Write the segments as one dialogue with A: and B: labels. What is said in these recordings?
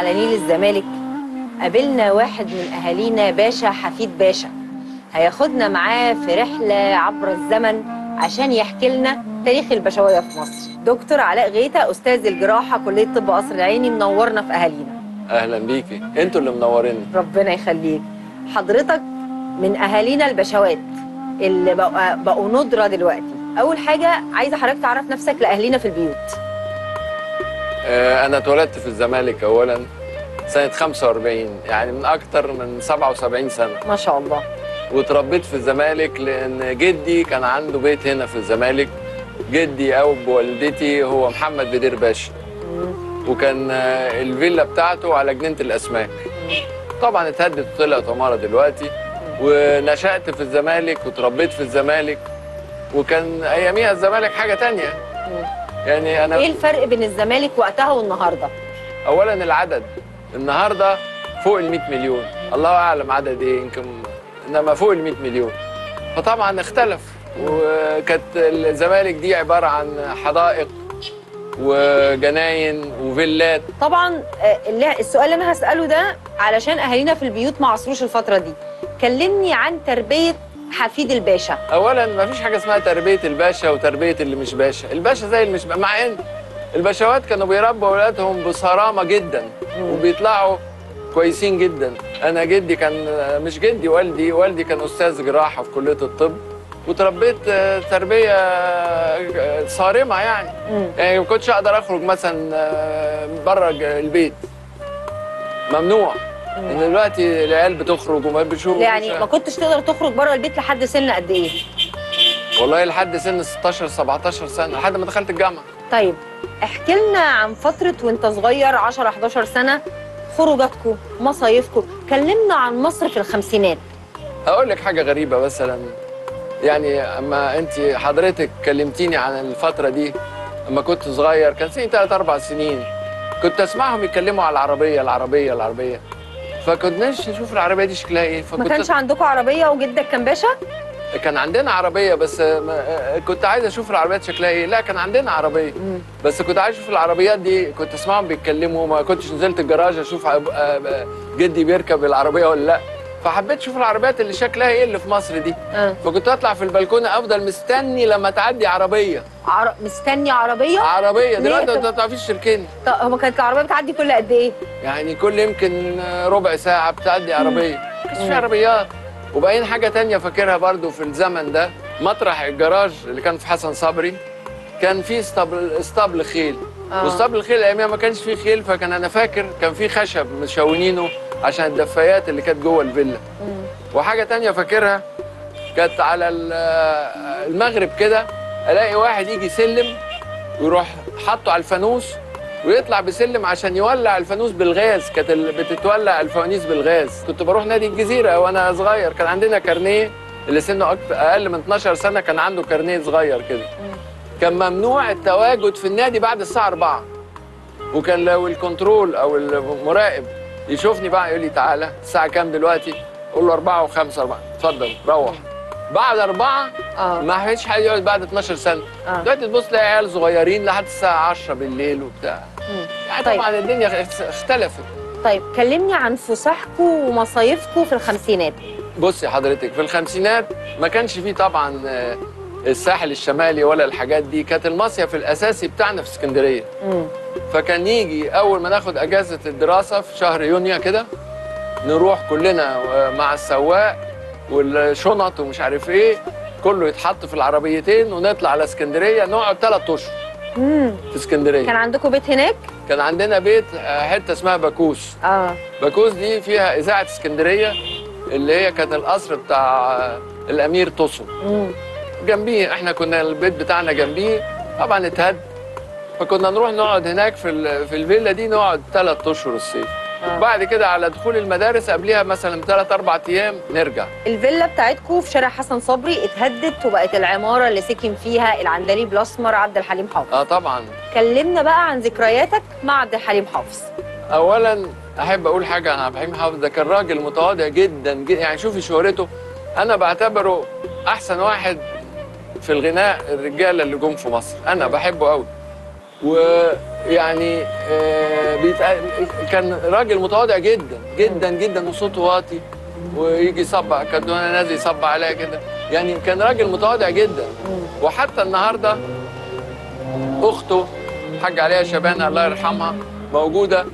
A: على نيل الزمالك قابلنا واحد من اهالينا باشا حفيد باشا هياخدنا معاه في رحله عبر الزمن عشان يحكي لنا تاريخ البشويه في مصر دكتور علاء غيتا استاذ الجراحه كليه طب قصر العيني منورنا في اهالينا
B: اهلا بيكي انتوا اللي منوريني
A: ربنا يخليك حضرتك من اهالينا البشوات اللي بقوا, بقوا ندره دلوقتي اول حاجه عايزه حضرتك تعرف نفسك لاهالينا في البيوت
B: آه، انا اتولدت في الزمالك اولا سنه 45 يعني من اكتر من 77 سنه
A: ما شاء الله
B: واتربيت في الزمالك لان جدي كان عنده بيت هنا في الزمالك جدي او والدتي هو محمد بدير باشا وكان آه، الفيلا بتاعته على جنينه الاسماك طبعا اتهدت وطلعت عماره دلوقتي ونشأت في الزمالك وتربيت في الزمالك وكان اياميها الزمالك حاجه تانية يعني انا
A: ايه الفرق بين الزمالك وقتها والنهارده
B: اولا العدد النهارده فوق ال 100 مليون الله اعلم عدد ايه يمكن انما فوق ال 100 مليون فطبعا اختلف وكانت الزمالك دي عباره عن حدائق وجناين وفيلات
A: طبعا آه، اللي- السؤال اللي انا هساله ده علشان اهالينا في البيوت ما عصروش الفتره دي كلمني عن تربيه حفيد الباشا
B: اولا ما فيش حاجه اسمها تربيه الباشا وتربيه اللي مش باشا الباشا زي اللي مش باشا. مع ان الباشوات كانوا بيربوا اولادهم بصرامه جدا وبيطلعوا كويسين جدا انا جدي كان مش جدي والدي والدي كان استاذ جراحه في كليه الطب وتربيت آه، تربيه آه، صارمه يعني
A: مم.
B: يعني ما كنتش اقدر اخرج مثلا آه، بره البيت ممنوع ان دلوقتي العيال بتخرج وما بيشوفوا
A: يعني ما كنتش تقدر تخرج بره البيت لحد سن قد ايه
B: والله لحد سن 16 17 سنه لحد ما دخلت الجامعه
A: طيب احكي لنا عن فتره وانت صغير 10 11 سنه خروجاتكم مصايفكم كلمنا عن مصر في الخمسينات
B: هقول لك حاجه غريبه مثلا يعني اما انت حضرتك كلمتيني عن الفتره دي اما كنت صغير كان سني 3 4 سنين كنت اسمعهم يتكلموا على العربيه العربيه العربيه فكناش نشوف العربيه دي شكلها ايه
A: ما
B: فكنت
A: كانش عندكم عربيه وجدك كان باشا
B: كان عندنا عربيه بس ما- كنت عايز اشوف العربيات شكلها ايه لا كان عندنا عربيه بس كنت عايز اشوف العربيات دي كنت اسمعهم بيتكلموا ما كنتش نزلت الجراج اشوف عب- آه، جدي بيركب العربيه ولا لا فحبيت اشوف العربيات اللي شكلها ايه اللي في مصر دي
A: آه.
B: فكنت اطلع في البلكونه افضل مستني لما تعدي عربيه
A: عر... مستني عربيه
B: عربيه دلوقتي
A: ليه؟
B: انت ما تعرفيش تركني
A: طب هو كانت العربيه بتعدي كل قد ايه
B: يعني كل يمكن ربع ساعه بتعدي عربيه ما كانش في عربيات وبعدين حاجه تانية فاكرها برضو في الزمن ده مطرح الجراج اللي كان في حسن صبري كان في اسطبل اسطبل خيل
A: آه.
B: واسطبل الخيل ايامها ما كانش فيه خيل فكان انا فاكر كان في خشب مشونينه عشان الدفايات اللي كانت جوه الفيلا وحاجه تانية فاكرها كانت على ال- المغرب كده الاقي واحد يجي سلم ويروح حاطه على الفانوس ويطلع بسلم عشان يولع الفانوس بالغاز كانت ال- بتتولع الفوانيس بالغاز كنت بروح نادي الجزيره وانا صغير كان عندنا كارنيه اللي سنه أكتر اقل من 12 سنه كان عنده كارنيه صغير كده كان ممنوع التواجد في النادي بعد الساعه 4 وكان لو الكنترول او المراقب يشوفني بقى يقول لي تعالى الساعه كام دلوقتي اقول له 4 و5 4 اتفضل روح بعد أربعة
A: اه
B: ما فيش حد يقعد بعد 12 سنة
A: آه.
B: دلوقتي تبص تلاقي عيال صغيرين لحد الساعة 10 بالليل وبتاع
A: مم.
B: يعني
A: طيب.
B: طبعا الدنيا اخ- اختلفت
A: طيب كلمني عن فسحكم ومصايفكم في الخمسينات
B: بصي حضرتك في الخمسينات ما كانش فيه طبعا آه، الساحل الشمالي ولا الحاجات دي كانت المصيف الأساسي بتاعنا في اسكندرية
A: مم.
B: فكان يجي أول ما ناخد أجازة الدراسة في شهر يونيو كده نروح كلنا آه، مع السواق والشنط ومش عارف ايه كله يتحط في العربيتين ونطلع على اسكندريه نقعد ثلاث اشهر
A: مم.
B: في اسكندريه
A: كان عندكم بيت هناك
B: كان عندنا بيت آه، حته اسمها باكوس
A: اه
B: باكوس دي فيها اذاعه اسكندريه اللي هي كانت القصر بتاع آه، الامير توسو
A: مم.
B: جنبيه احنا كنا البيت بتاعنا جنبيه طبعا اتهد فكنا نروح نقعد هناك في ال- في الفيلا دي نقعد ثلاث اشهر الصيف
A: آه.
B: بعد كده على دخول المدارس قبلها مثلا ثلاث اربع ايام نرجع
A: الفيلا بتاعتكم في شارع حسن صبري اتهدت وبقت العماره اللي سكن فيها العندليب الاسمر عبد الحليم حافظ
B: اه طبعا
A: كلمنا بقى عن ذكرياتك مع عبد الحليم حافظ
B: اولا احب اقول حاجه عن عبد الحليم حافظ ده كان راجل متواضع جدا, جدا يعني شوفي شهرته انا بعتبره احسن واحد في الغناء الرجاله اللي جم في مصر انا بحبه قوي ويعني آه، بيتق- كان راجل متواضع جدا جدا جدا وصوته واطي ويجي يصبع كان وانا نازل يصبع عليا كده يعني كان راجل متواضع جدا وحتى النهارده اخته حاج عليها شبانه الله يرحمها موجوده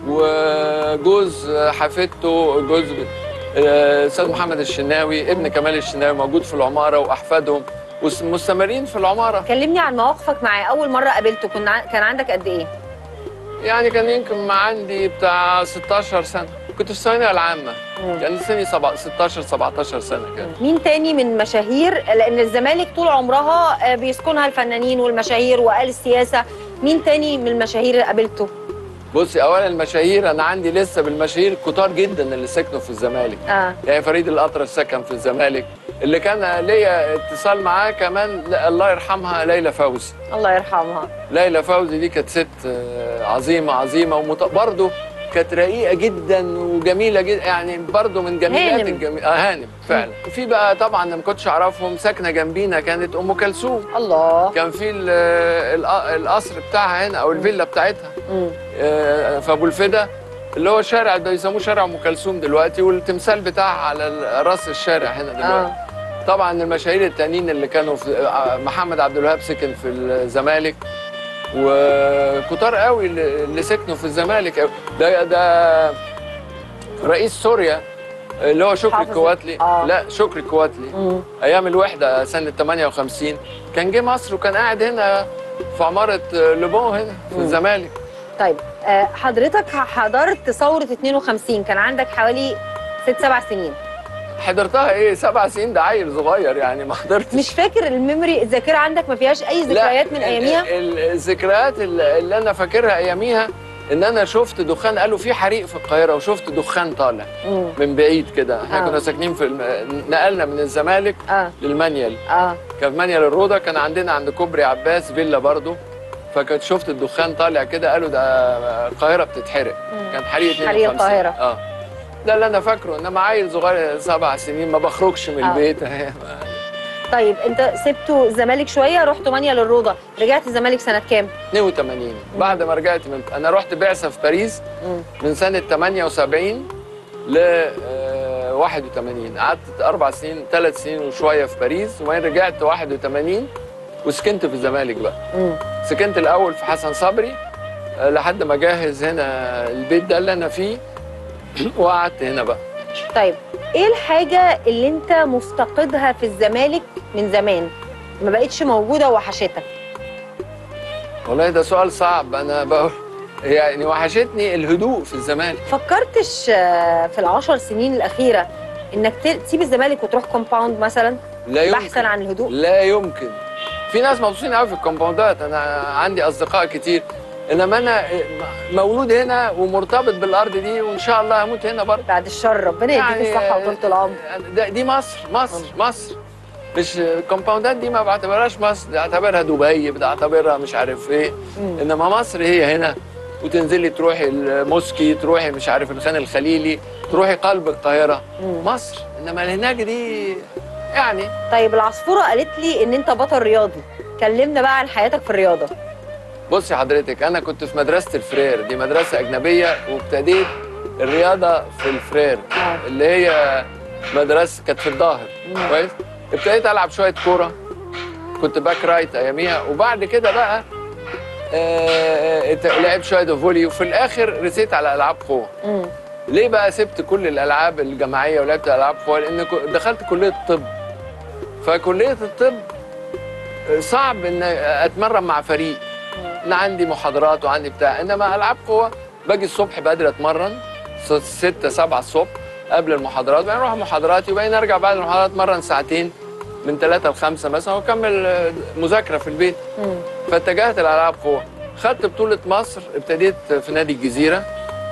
B: وجوز حفيدته جوز آه، استاذ محمد الشناوي ابن كمال الشناوي موجود في العماره واحفادهم ومستمرين في العماره
A: كلمني عن مواقفك معاه اول مره قابلته كنا ع- كان عندك قد ايه
B: يعني كان يمكن ما عندي بتاع 16 سنه كنت في الثانويه العامه
A: مم.
B: كان سني سبع- 16 17 سنه كده
A: مين تاني من مشاهير لان الزمالك طول عمرها آه، بيسكنها الفنانين والمشاهير وقال السياسه مين تاني من المشاهير اللي قابلته
B: بصي اولا المشاهير انا عندي لسه بالمشاهير كتار جدا اللي سكنوا في الزمالك
A: اه
B: يعني فريد الأطرش سكن في الزمالك اللي كان ليا اتصال معاه كمان لا- الله يرحمها ليلى فوزي
A: الله يرحمها
B: ليلى فوزي دي كانت ست آه، عظيمة عظيمة ومت... برضه كانت رقيقة جدا وجميلة جدا يعني برضه من جميلات
A: هانم.
B: الجميل اه هانم فعلا في بقى طبعا أنا ما كنتش اعرفهم ساكنة جنبينا كانت ام كلثوم
A: الله
B: كان في ال- ال- القصر بتاعها هنا او الفيلا بتاعتها
A: مم.
B: آه، في ابو الفدا اللي هو شارع ده يسموه شارع ام كلثوم دلوقتي والتمثال بتاعها على ال- راس الشارع هنا دلوقتي
A: اه
B: طبعا المشاهير التانيين اللي كانوا في آه، محمد عبد الوهاب سكن في الزمالك وكتار قوي اللي اللي سكنوا في الزمالك أوي. ده ده رئيس سوريا اللي هو شكري
A: حافظ-
B: الكواتلي
A: آه.
B: لا شكري الكواتلي
A: مم.
B: ايام الوحده سنه 58 كان جه مصر وكان قاعد هنا في عماره آه، لوبون هنا في
A: مم.
B: الزمالك
A: طيب آه، حضرتك حضرت ثوره 52 كان عندك حوالي ست سبع سنين
B: حضرتها ايه سبع سنين ده عيل صغير يعني ما حضرتش
A: مش فاكر الميموري الذاكره عندك ما فيهاش اي
B: لا،
A: ذكريات من
B: ال-
A: اياميها
B: ال- الذكريات اللي اللي انا فاكرها اياميها ان انا شفت دخان قالوا في حريق في القاهره وشفت دخان طالع
A: مم.
B: من بعيد كده احنا
A: آه.
B: كنا ساكنين في الم... نقلنا من الزمالك
A: اه
B: للمنيل
A: اه
B: كان في منيل الروضه كان عندنا عند كوبري عباس فيلا برضو فكنت شفت الدخان طالع كده قالوا ده القاهره بتتحرق
A: مم.
B: كان حريق 52
A: حريق القاهرة.
B: اه ده اللي انا فاكره انما عيل صغير سبع سنين ما بخرجش من
A: آه.
B: البيت
A: طيب انت سبتوا الزمالك شويه رحتوا مانيا للروضه رجعت الزمالك سنه كام
B: 82 بعد ما رجعت من انا رحت بعثه في باريس
A: مم.
B: من سنه 78 ل آه، 81 قعدت اربع سنين ثلاث سنين وشويه في باريس وبعدين رجعت 81 وسكنت في الزمالك بقى
A: مم.
B: سكنت الاول في حسن صبري آه، لحد ما جهز هنا البيت ده اللي انا فيه وقعدت هنا بقى
A: طيب ايه الحاجه اللي انت مفتقدها في الزمالك من زمان ما بقتش موجوده وحشتك
B: والله ده سؤال صعب انا بقول يعني وحشتني الهدوء في الزمالك
A: فكرتش آه، في العشر سنين الاخيره انك ت- تسيب الزمالك وتروح كومباوند مثلا
B: لا يمكن
A: بحثا عن الهدوء
B: لا يمكن في ناس مبسوطين قوي في الكومباوندات انا عندي اصدقاء كتير انما انا مولود هنا ومرتبط بالارض دي وان شاء الله هموت هنا برضه
A: بعد الشر ربنا يديك الصحه وطولة العمر
B: ده دي مصر مصر مصر مش الكومباوندات دي ما بعتبرهاش مصر بعتبرها دبي بعتبرها مش عارف ايه
A: مم.
B: انما مصر هي هنا وتنزلي تروحي الموسكي تروحي مش عارف الخان الخليلي تروحي قلب القاهره
A: مم.
B: مصر انما اللي هناك دي يعني
A: طيب العصفوره قالت لي ان انت بطل رياضي كلمنا بقى عن حياتك في الرياضه
B: بصي حضرتك انا كنت في مدرسه الفرير دي مدرسه اجنبيه وابتديت الرياضه في الفرير
A: آه.
B: اللي هي مدرسه كانت في الظاهر
A: مم.
B: كويس ابتديت العب شويه كوره كنت باك رايت اياميها وبعد كده بقى آه ات- لعبت شويه فولي وفي الاخر رسيت على العاب قوه
A: مم.
B: ليه بقى سبت كل الالعاب الجماعيه ولعبت العاب قوه لان كو- دخلت كليه الطب فكليه الطب صعب ان اتمرن مع فريق انا عندي محاضرات وعندي بتاع انما العاب قوه باجي الصبح بدري اتمرن 6 7 الصبح قبل المحاضرات بعدين اروح محاضراتي وبعدين ارجع بعد المحاضرات اتمرن ساعتين من 3 ل 5 مثلا واكمل آه، مذاكره في البيت
A: مم.
B: فاتجهت لالعاب قوه خدت بطوله مصر ابتديت في نادي الجزيره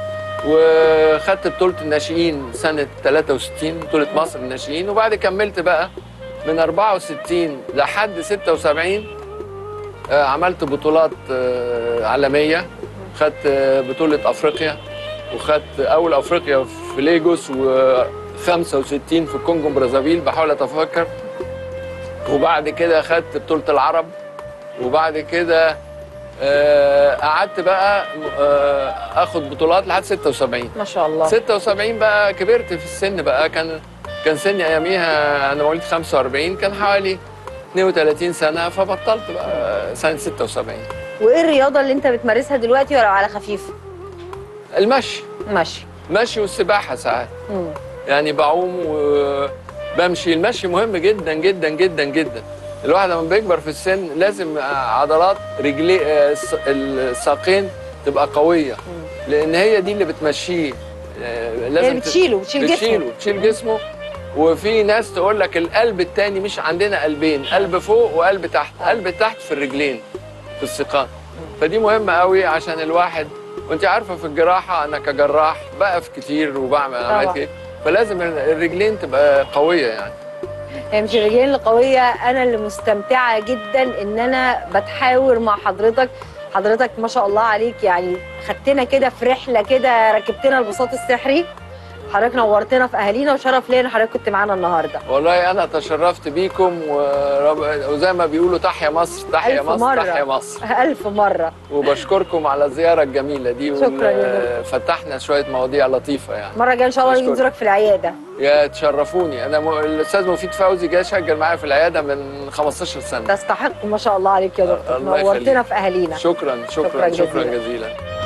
B: وخدت بطوله الناشئين سنه 63 بطوله مصر الناشئين وبعد كملت بقى من 64 لحد 76 آه، عملت بطولات آه، عالميه خدت آه، بطوله افريقيا وخدت اول افريقيا في ليجوس و65 في الكونغو برازافيل بحاول اتفكر وبعد كده خدت بطوله العرب وبعد كده آه، قعدت بقى آه، اخد بطولات لحد 76
A: ما شاء الله
B: 76 بقى كبرت في السن بقى كان كان سني اياميها انا مواليد 45 كان حوالي 32 سنه فبطلت بقى سنه 76
A: وايه الرياضه اللي انت بتمارسها دلوقتي ولو على خفيف
B: المشي
A: ماشي
B: مشي والسباحه ساعات
A: مم.
B: يعني بعوم وبمشي المشي مهم جدا جدا جدا جدا الواحد لما بيكبر في السن لازم عضلات رجلي الس- الساقين تبقى قويه لان هي دي اللي بتمشيه آه،
A: هي
B: لازم ت-
A: بتشيله بتشيل جسمه
B: بتشيله بتشيل جسمه وفي ناس تقول لك القلب التاني مش عندنا قلبين قلب فوق وقلب تحت قلب تحت في الرجلين في السقان فدي مهمه قوي عشان الواحد وانت عارفه في الجراحه انا كجراح بقف كتير وبعمل عمليات
A: طبعا.
B: كتير فلازم الرجلين تبقى قويه يعني
A: هي مش الرجلين القوية أنا اللي مستمتعة جدا إن أنا بتحاور مع حضرتك حضرتك ما شاء الله عليك يعني خدتنا كده في رحلة كده ركبتنا البساط السحري حضرتك نورتنا في أهالينا وشرف ليا إن حضرتك كنت معانا النهاردة
B: والله انا تشرفت بيكم ورب... وزي ما بيقولوا تحيا مصر تحيا
A: ألف
B: مصر
A: مرة.
B: تحيا مصر
A: ألف مرة
B: وبشكركم على الزياره الجميله دي
A: شكراً يا
B: وال- فتحنا شويه مواضيع لطيفه يعني
A: مرة جاية إن شاء الله نيجي
B: بشكرك.
A: نزورك في العيادة
B: يا تشرفوني انا م... الاستاذ مفيد فوزي جاي شغل معايا في العياده من 15 سنه
A: تستحق ما شاء الله عليك يا دكتور
B: الله
A: نورتنا
B: يخليك.
A: في أهالينا
B: شكرا شكرا
A: شكراً
B: شكرا,
A: جزيلاً.
B: جزيلا